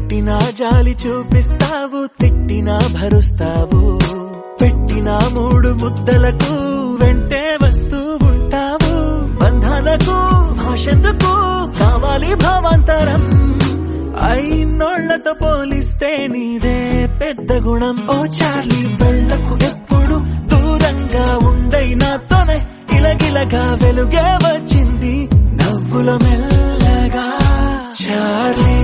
కొట్టినా జాలి చూపిస్తావు తిట్టినా భరుస్తావు పెట్టిన మూడు ముద్దలకు వెంటే వస్తూ ఉంటావు బంధాలకు భాషెందుకు కావాలి భావాంతరం అయినోళ్లతో పోలిస్తే నీదే పెద్ద గుణం ఓ చార్లీ వెళ్ళకు ఎప్పుడు దూరంగా ఉండై నాతోనే గిలగిలగా వెలుగే వచ్చింది నవ్వుల మెల్లగా చార్లీ